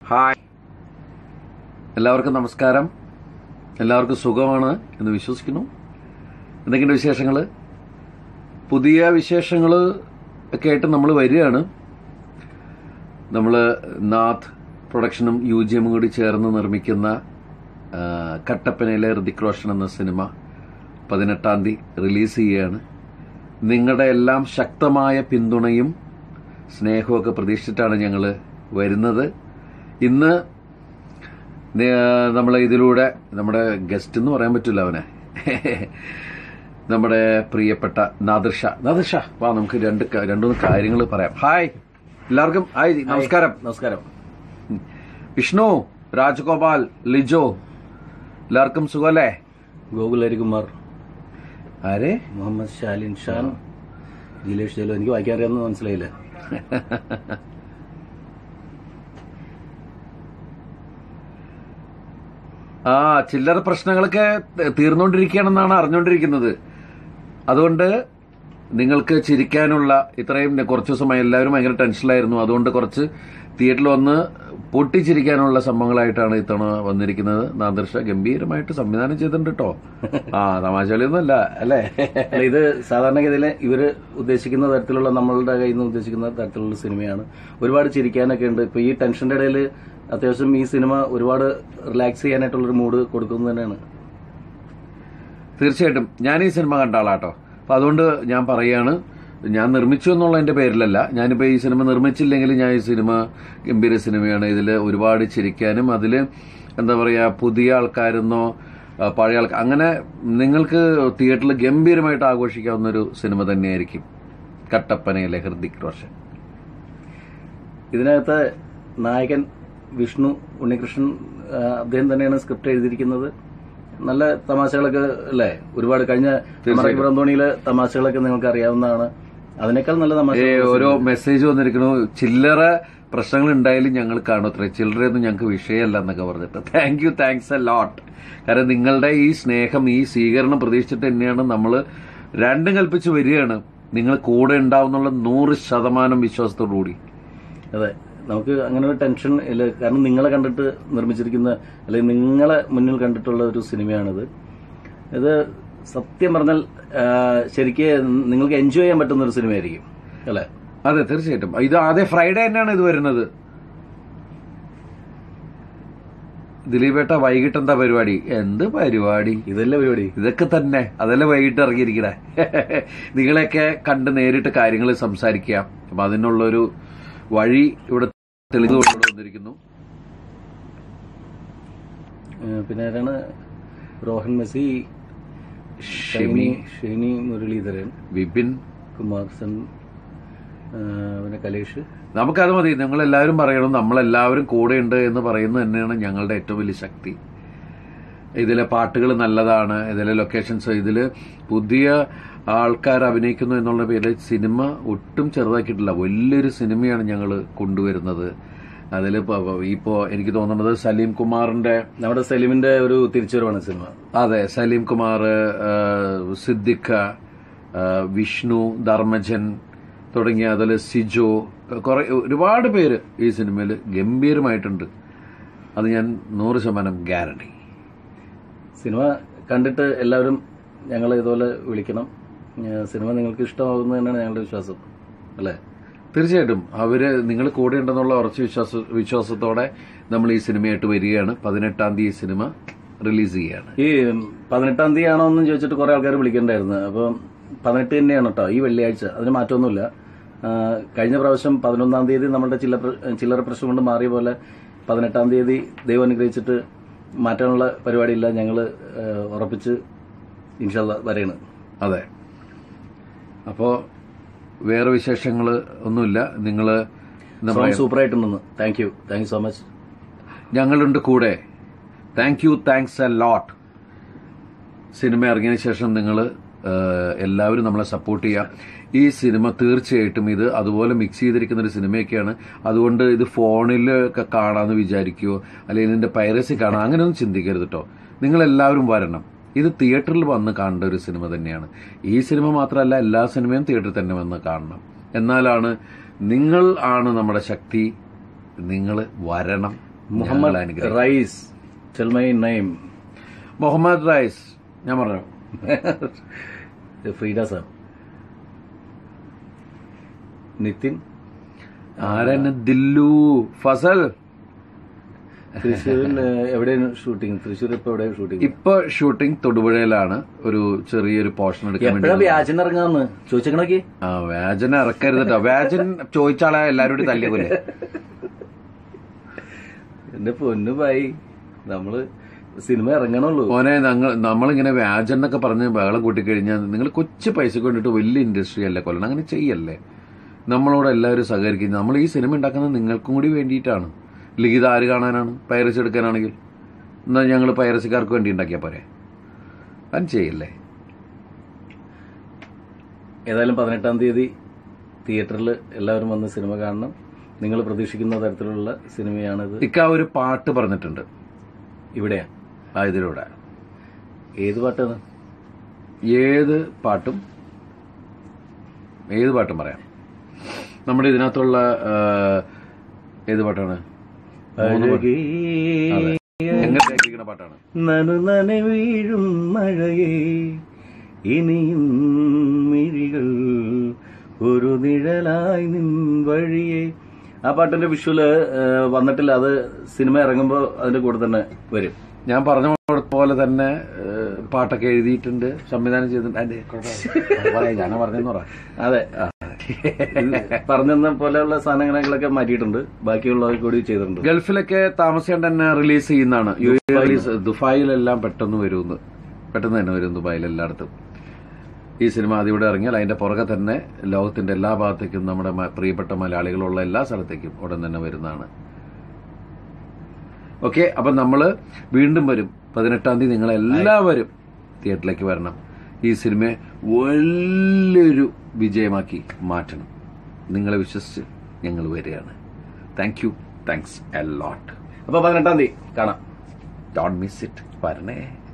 Hi എല്ലാവർക്കും നമസ്കാരം എല്ലാവർക്കും സുഖമാണ് എന്ന് വിശ്വസിക്കുന്നു എന്തൊക്കെയുണ്ട് വിശേഷങ്ങൾ പുതിയ വിശേഷങ്ങൾ ഒക്കെ ആയിട്ട് നമ്മൾ വരികയാണ് നമ്മൾ നാഥ് പ്രൊഡക്ഷനും യു ജി എമ്മും കൂടി ചേർന്ന് നിർമ്മിക്കുന്ന ആ, കട്ടപ്പനയിലെ ഋതിക് റോഷൻ എന്ന സിനിമ പതിനെട്ടാം തീയതി റിലീസ് ചെയ്യുകയാണ് നിങ്ങളുടെ എല്ലാം ശക്തമായ പിന്തുണയും സ്നേഹമൊക്കെ പ്രതീക്ഷിച്ചിട്ടാണ് ഞങ്ങൾ വരുന്നത് ഇന്ന് നമ്മൾ ഇതിലൂടെ നമ്മുടെ ഗസ്റ്റ് എന്ന് പറയാൻ പറ്റില്ല അവനെ നമ്മുടെ പ്രിയപ്പെട്ട നാദർഷ നാദർഷ വാ നമുക്ക് രണ്ട് ക- രണ്ടുമൂന്ന് കാര്യങ്ങൾ പറയാം ഹായ് എല്ലാവർക്കും ഹായ് നമസ്കാരം നമസ്കാരം വിഷ്ണു രാജഗോപാൽ ലിജോ എല്ലാവർക്കും സുഖമല്ലേ ഗോകുൽ ഹരികുമാർ ആരെ മുഹമ്മദ് ഷാലിൻ ഷാൻ ജിലേഷ് ജലോ എനിക്ക് വായിക്കാൻ അറിയാമെന്ന് മനസ്സിലായില്ല ആ ചില്ലറ പ്രശ്നങ്ങളൊക്കെ തീർന്നുകൊണ്ടിരിക്കുകയാണെന്നാണ് അറിഞ്ഞുകൊണ്ടിരിക്കുന്നത് അതുകൊണ്ട് നിങ്ങൾക്ക് ചിരിക്കാനുള്ള ഇത്രയും കുറച്ച് ദിവസമായി എല്ലാവരും ഭയങ്കര ടെൻഷനിലായിരുന്നു അതുകൊണ്ട് കുറച്ച് തിയേറ്ററിൽ വന്ന് പൊട്ടിച്ചിരിക്കാനുള്ള സംഭവങ്ങളായിട്ടാണ് ഇത്തവണ വന്നിരിക്കുന്നത് നാദർഷ ഗംഭീരമായിട്ട് സംവിധാനം ചെയ്തിട്ടുണ്ട് കേട്ടോ ആ തമാശകളിയൊന്നും അല്ല അല്ലേ അല്ല, ഇത് സാധാരണഗതിയിൽ ഇവര് ഉദ്ദേശിക്കുന്ന തരത്തിലുള്ള നമ്മളുടെ കയ്യിൽ നിന്ന് ഉദ്ദേശിക്കുന്ന തരത്തിലുള്ള സിനിമയാണ് ഒരുപാട് ചിരിക്കാനൊക്കെ ഉണ്ട് ഇപ്പൊ ഈ ടെൻഷന്റെ ഇടയിൽ അത്യാവശ്യം ഈ സിനിമ ഒരുപാട് റിലാക്സ് ചെയ്യാനായിട്ടുള്ളൊരു മൂഡ് കൊടുക്കുന്നത് തന്നെയാണ് തീർച്ചയായിട്ടും ഞാൻ ഈ സിനിമ കണ്ട ആളാട്ടോ അപ്പൊ അതുകൊണ്ട് ഞാൻ പറയാണ് ഞാൻ നിർമ്മിച്ചു എന്നുള്ളതിന്റെ പേരിലല്ല ഞാനിപ്പോ ഈ സിനിമ നിർമ്മിച്ചില്ലെങ്കിൽ ഞാൻ ഈ സിനിമ ഗംഭീര സിനിമയാണ് ഇതിൽ ഒരുപാട് ചിരിക്കാനും അതിൽ എന്താ പറയാ പുതിയ ആൾക്കാരെന്നോ ആ, പഴയ ആൾക്കാർ അങ്ങനെ നിങ്ങൾക്ക് തിയേറ്ററിൽ ഗംഭീരമായിട്ട് ആഘോഷിക്കാവുന്ന ഒരു സിനിമ തന്നെയായിരിക്കും കട്ടപ്പനയിലെ ഹൃതിക് റോഷൻ ഇതിനകത്ത് നായകൻ വിഷ്ണു ഉണ്ണികൃഷ്ണൻ ആ, അദ്ദേഹം തന്നെയാണ് സ്ക്രിപ്റ്റ് എഴുതിയിരിക്കുന്നത് നല്ല തമാശകളൊക്കെ അല്ലേ ഒരുപാട് കഴിഞ്ഞ പുറന്തോണിയിലെ തമാശകളൊക്കെ നിങ്ങൾക്ക് അറിയാവുന്നതാണ് അതിനേക്കാൾ നല്ല തമാശ ഏ, ഓരോ മെസ്സേജ് വന്നിരിക്കണു ചില്ലറ പ്രശ്നങ്ങൾ ഉണ്ടായാലും ഞങ്ങൾ കാണും അത്ര ചില്ലറയൊന്നും ഞങ്ങൾക്ക് വിഷയമല്ല എന്നൊക്കെ പറഞ്ഞിട്ട് thank you thanks a lot കാരണം നിങ്ങളുടെ ഈ സ്നേഹം ഈ സ്വീകരണം പ്രതീക്ഷിച്ചിട്ട് തന്നെയാണ് നമ്മൾ രണ്ടും കൽപ്പിച്ച് വരികയാണ് നിങ്ങൾ കൂടെ ഉണ്ടാവുന്നുള്ള നൂറ് ശതമാനം വിശ്വാസത്തോടു കൂടി അതെ നമുക്ക് അങ്ങനെ ഒരു ടെൻഷൻ ഇല്ല കാരണം നിങ്ങളെ കണ്ടിട്ട് നിർമ്മിച്ചിരിക്കുന്ന അല്ലെങ്കിൽ നിങ്ങളെ മുന്നിൽ കണ്ടിട്ടുള്ള ഒരു സിനിമയാണിത് ഇത് സത്യം പറഞ്ഞാൽ ആ, ശരിക്ക് നിങ്ങൾക്ക് എൻജോയ് ചെയ്യാൻ പറ്റുന്ന ഒരു സിനിമയായിരിക്കും അല്ലേ അതെ തീർച്ചയായിട്ടും ഇത് ആദ്യ ഫ്രൈഡേ തന്നെയാണ് ഇത് വരുന്നത് ദിലീപേട്ട വൈകിട്ട് എന്താ പരിപാടി എന്ത് പരിപാടി ഇതല്ലേ പരിപാടി ഇതൊക്കെ തന്നെ അതല്ലേ വൈകിട്ട് ഇറങ്ങിയിരിക്കണേ നിങ്ങളെയൊക്കെ കണ്ട് നേരിട്ട് കാര്യങ്ങൾ സംസാരിക്കുക അപ്പൊ അതിനുള്ളൊരു വഴി ഇവിടെ തെളിഞ്ഞുകൊണ്ട് വന്നിരിക്കുന്നു ഏഹ് പിന്നെ ആരാണ് റോഹൻ മെസ്സി ഷെമി. ഷൈനി ഷൈനി മുരളീധരൻ വിപിൻ കുമാർ സൻ ഏഹ് പിന്നെ കലേഷ് നമുക്കത് മതി നിങ്ങൾ എല്ലാവരും പറയണം നമ്മളെല്ലാവരും കൂടെയുണ്ട് എന്ന് പറയുന്നത് തന്നെയാണ് ഞങ്ങളുടെ ഏറ്റവും വലിയ ശക്തി ഇതിലെ പാട്ടുകൾ നല്ലതാണ് ഇതിലെ ലൊക്കേഷൻസ് ഇതിൽ പുതിയ ആൾക്കാർ അഭിനയിക്കുന്നു എന്നുള്ള പേരിൽ സിനിമ ഒട്ടും ചെറുതാക്കിയിട്ടില്ല വലിയൊരു സിനിമയാണ് ഞങ്ങൾ കൊണ്ടുവരുന്നത് അതിൽ ഇപ്പോ എനിക്ക് തോന്നുന്നത് സലീം കുമാറിന്റെ നമ്മുടെ സലീമിന്റെ ഒരു തിരിച്ചുവരവാണ് സിനിമ അതെ സലീം കുമാർ ആ, സിദ്ദിഖ ആ, വിഷ്ണു ധർമ്മജൻ തുടങ്ങിയ അതിൽ സിജോ കുറെ ഒരുപാട് പേര് ഈ സിനിമയിൽ ഗംഭീരമായിട്ടുണ്ട് അത് ഞാൻ നൂറ് ശതമാനം ഗ്യാരണ്ടി സിനിമ കണ്ടിട്ട് എല്ലാവരും ഞങ്ങളെ ഇതുപോലെ വിളിക്കണം ഏഹ് സിനിമ നിങ്ങൾക്ക് ഇഷ്ടമാകുന്നത് തന്നെയാണ് ഞങ്ങളുടെ വിശ്വാസം അല്ലേ തീർച്ചയായിട്ടും അവര് നിങ്ങൾ കൂടെ ഉണ്ടെന്നുള്ള ഉറച്ച വിശ്വാസ വിശ്വാസത്തോടെ നമ്മൾ ഈ സിനിമയായിട്ട് വരികയാണ് പതിനെട്ടാം തീയതി ഈ സിനിമ റിലീസ് ചെയ്യുകയാണ് ഈ പതിനെട്ടാം തീയതി ആണോ എന്ന് ചോദിച്ചിട്ട് കുറെ ആൾക്കാർ വിളിക്കണ്ടായിരുന്നു അപ്പം പതിനെട്ട് തന്നെയാണ് കേട്ടോ ഈ വെള്ളിയാഴ്ച അതിന് മാറ്റമൊന്നുമില്ല ആ, കഴിഞ്ഞ പ്രാവശ്യം പതിനൊന്നാം തീയതി നമ്മുടെ ചില ചില്ലറ പ്രശ്നം കൊണ്ട് മാറിയ പോലെ പതിനെട്ടാം തീയതി ദൈവം അനുഗ്രഹിച്ചിട്ട് മാറ്റാനുള്ള പരിപാടിയില്ല ഞങ്ങൾ ഉറപ്പിച്ച് ഇൻഷാല്ല വരെയാണ് അതെ അപ്പോ വേറെ വിശേഷങ്ങൾ ഒന്നുമില്ല നിങ്ങൾ എന്താ സോങ് പറയാ സൂപ്പറായിട്ടുണ്ടെന്ന് thank you thank you so much ഞങ്ങളുണ്ട് കൂടെ thank you thanks a lot cinema ഇറങ്ങിയതിന് ശേഷം നിങ്ങൾ എല്ലാവരും നമ്മളെ സപ്പോർട്ട് ചെയ്യുക ഈ സിനിമ തീർച്ചയായിട്ടും ഇത് അതുപോലെ മിക്സ് ചെയ്തിരിക്കുന്ന ഒരു സിനിമയൊക്കെയാണ് അതുകൊണ്ട് ഇത് ഫോണിൽ ഒക്കെ കാണാമെന്ന് വിചാരിക്കുമോ അല്ലെങ്കിൽ ഇതിന്റെ പൈറസി കാണാം അങ്ങനെയൊന്നും ചിന്തിക്കരുത് കേട്ടോ നിങ്ങൾ എല്ലാവരും വരണം ഇത് തിയേറ്ററിൽ വന്ന് കാണേണ്ട ഒരു സിനിമ തന്നെയാണ് ഈ സിനിമ മാത്രമല്ല എല്ലാ സിനിമയും തിയേറ്ററിൽ തന്നെ വന്ന് കാണണം എന്നാലാണ് നിങ്ങൾ ആണ് നമ്മുടെ ശക്തി നിങ്ങൾ വരണം മുഹമ്മദ് അനുഗ്രഹിക്കട്ടെ. Rais tell my name Muhammad Rais ഞാൻ പറഞ്ഞു ഫ്രീഡ സാർ നിതിൻ ആരാണ് ദില്ലു ഫസൽ തൃശ്ശൂരിൽ എവിടെയാണ് ഷൂട്ടിംഗ് തൃശ്ശൂർ ഇപ്പൊ എവിടെയാണ് ഷൂട്ടിംഗ് ഇപ്പൊ ഷൂട്ടിംഗ് തൊടുപുഴയിലാണ് ഒരു ചെറിയൊരു പോർഷൻ എടുക്കാൻ എപ്പോഴാ വേണ്ടി വ്യാജൻ ഇറങ്ങാന്ന് ചോദിച്ചേക്കണോക്കി ആ വ്യാജന ഇറക്കരുത് കേട്ടോ വ്യാജൻ ചോദിച്ചാളെ എല്ലാരും കൂടി തല്ലിക്കൂലേ എന്റെ പൊന്നു ഭായി നമ്മള് സിനിമ ഇറങ്ങണുള്ളൂ ഓനെ ഞങ്ങൾ നമ്മളിങ്ങനെ വ്യാജൻ എന്നൊക്കെ പറഞ്ഞ് ബഹളം കൂട്ടിക്കഴിഞ്ഞാൽ നിങ്ങൾ കൊച്ചു പൈസ കൊണ്ടിട്ട് വലിയ ഇൻഡസ്ട്രി അല്ലേ കൊല്ലണം അങ്ങനെ ചെയ്യല്ലേ നമ്മളോട് എല്ലാവരും സഹകരിക്കുന്നത് നമ്മൾ ഈ സിനിമ ഉണ്ടാക്കുന്നത് നിങ്ങൾക്കും കൂടി വേണ്ടിയിട്ടാണ് ലിഖിത ആര് കാണാനാണ് പൈറസി എടുക്കാനാണെങ്കിൽ എന്നാൽ ഞങ്ങൾ പൈറസിക്കാർക്ക് വേണ്ടി ഉണ്ടാക്കിയാൽ പോരെ അത് ചെയ്യല്ലേ ഏതായാലും പതിനെട്ടാം തീയതി തിയേറ്ററിൽ എല്ലാവരും വന്ന് സിനിമ കാണണം നിങ്ങൾ പ്രതീക്ഷിക്കുന്ന തരത്തിലുള്ള സിനിമയാണിത് ഇക്ക ഒരു പാട്ട് പറഞ്ഞിട്ടുണ്ട് ഇവിടെയാ ആ ഇതിലൂടെ ഏത് പാട്ടാണ് ഏത് പാട്ടും ഏത് പാട്ടും പറയാം നമ്മുടെ ഇതിനകത്തുള്ള ആ, ഏത് പാട്ടാണ് മൂന്ന് പാട്ട്. അതെ. എങ്ങനെ കേൾക്കുന്ന പാട്ടാണ് നനു നന വീഴും മഴയേ ഇനിയും മിഴികൾ ഒരു നിഴലായി നിൻ വഴിയേ ആ പാട്ടിന്റെ വിഷ്വല് വന്നിട്ടില്ല അത് സിനിമ ഇറങ്ങുമ്പോൾ അതിന്റെ കൂടെ തന്നെ വരും ഞാൻ പറഞ്ഞ പോലെ തന്നെ ഏ, പാട്ടൊക്കെ എഴുതിയിട്ടുണ്ട് സംവിധാനം ചെയ്തിട്ടുണ്ട് അതിന്റെ കുഴപ്പമില്ല. പറയാം, ഞാൻ പറഞ്ഞെന്ന് പറ അതെ പറഞ്ഞ പോലെയുള്ള സാധനങ്ങളൊക്കെ മാറ്റിയിട്ടുണ്ട് ബാക്കിയുള്ളവർ കൂടി ചെയ്തിട്ടുണ്ട് ഗൾഫിലൊക്കെ താമസിയാണ്ട് തന്നെ റിലീസ് ചെയ്യുന്നതാണ് യു എ റിലീസ് ദുബായിലെല്ലാം പെട്ടെന്ന് വരുമെന്ന് പെട്ടെന്ന് തന്നെ വരും ദുബായിൽ എല്ലായിടത്തും ഈ സിനിമ അതിവിടെ ഇറങ്ങിയാൽ അതിന്റെ പുറകെ തന്നെ ലോകത്തിന്റെ എല്ലാ ഭാഗത്തേക്കും നമ്മുടെ മ- പ്രിയപ്പെട്ട മലയാളികളുള്ള എല്ലാ സ്ഥലത്തേക്കും ഉടൻ തന്നെ വരുന്നതാണ് ഓക്കെ അപ്പം നമ്മൾ വീണ്ടും വരും പതിനെട്ടാം തീയതി നിങ്ങൾ എല്ലാവരും തിയേറ്ററിലേക്ക് വരണം ഈ സിനിമയെ വലിയൊരു വിജയമാക്കി മാറ്റണം നിങ്ങളെ വിശ്വസിച്ച് ഞങ്ങൾ വരികയാണ് thank you thanks a lot അപ്പൊ പതിനെട്ടാം തീയതി കാണാം ഡോണ്ട് മിസ് ഇറ്റ് വരണേ